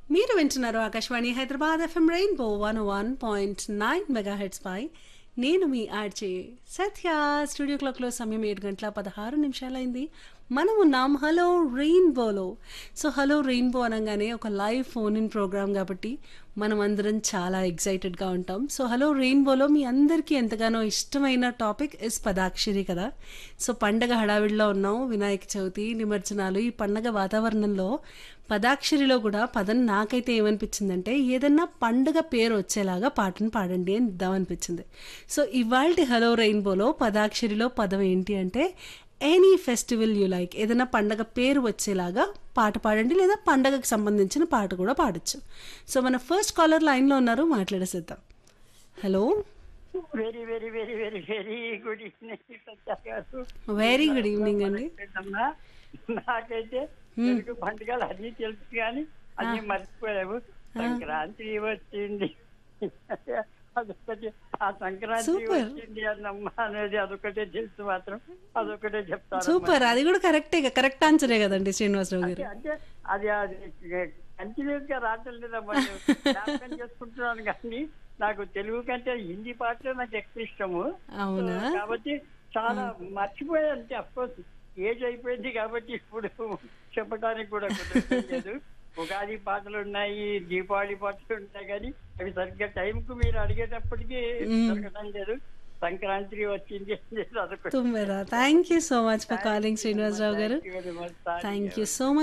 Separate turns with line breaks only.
మీరు వింటున్నారు Akashvani Hyderabad FM Rainbow one one point nine mega heads పై నేను మీ ఆర్జే సత్య స్టూడియో క్లాక్లో సమయం ఏడు గంటల పదహారు నిమిషాలైంది మనం ఉన్నాం హలో రెయిన్బోలో సో హలో రెయిన్బో అనగానే ఒక లైవ్ ఫోన్ ఇన్ ప్రోగ్రామ్ కాబట్టి మనం అందరం చాలా ఎగ్జైటెడ్గా ఉంటాం సో హలో రెయిన్బోలో మీ అందరికీ ఎంతగానో ఇష్టమైన టాపిక్ ఇస్ పదాక్షరి కదా సో పండగ హడావిడిలో ఉన్నాం వినాయక చవితి నిమజ్జనాలు ఈ పండగ వాతావరణంలో పదాక్షరిలో కూడా పదం నాకైతే ఏమనిపించిందంటే ఏదన్నా పండుగ పేరు వచ్చేలాగా పాటను పాడండి అని ఇద్దామనిపించింది సో ఇవాళ హలో రెయిన్బోలో పదాక్షరిలో పదం ఏంటి అంటే ఎనీ ఫెస్టివల్ యూ లైక్ ఏదైనా పండగ పేరు వచ్చేలాగా పాట పాడండి లేదా పండగకు సంబంధించిన పాట కూడా పాడొచ్చు సో మన ఫస్ట్ కాలర్ లైన్లో ఉన్నారు మాట్లాడేసేద్దాం hello
very very very very very good evening Satya garu
very good evening అండి
అమ్మా, నాకైతే తెలుగు పండుగలు అన్ని తెలుసు కానీ అన్ని మర్చిపోయావు సంక్రాంతి వచ్చింది అదొకటి ఆ సంక్రాంతి
Super.
వచ్చింది అన్నమ్మా అనేది అదొకటే తెలుసు మాత్రం అదొకటే చెప్తాను
సూపర్ అది కూడా కరెక్టే కరెక్ట్ ఆన్సరే కదండి శ్రీనివాసరావు గారు
అంటే అది అది కంటిన్యూస్ గా రావటం లేదమ్మా నేను జ్ఞాపకం చేసుకుంటున్నాను కానీ నాకు తెలుగు కంటే హిందీ పాటలు నాకు ఎక్కువ ఇష్టము
అవునా
సో కాబట్టి చాలా మర్చిపోయాను అఫ్కోర్స్ ఏజ్ అయిపోయింది కాబట్టి ఇప్పుడు చెప్పడానికి కూడా కుదరట్లేదు ఉగాది పాటలు ఉన్నాయి దీపావళి పాటలు ఉన్నాయి కానీ అవి సరిగ్గా టైం కు మీరు అడిగేటప్పటికి దొరకడం లేదు సంక్రాంతి వచ్చింది అదొకటి
తుమ్మెరా thank you so much for calling Srinivasarao garu
Thank you very much.
Thank you so much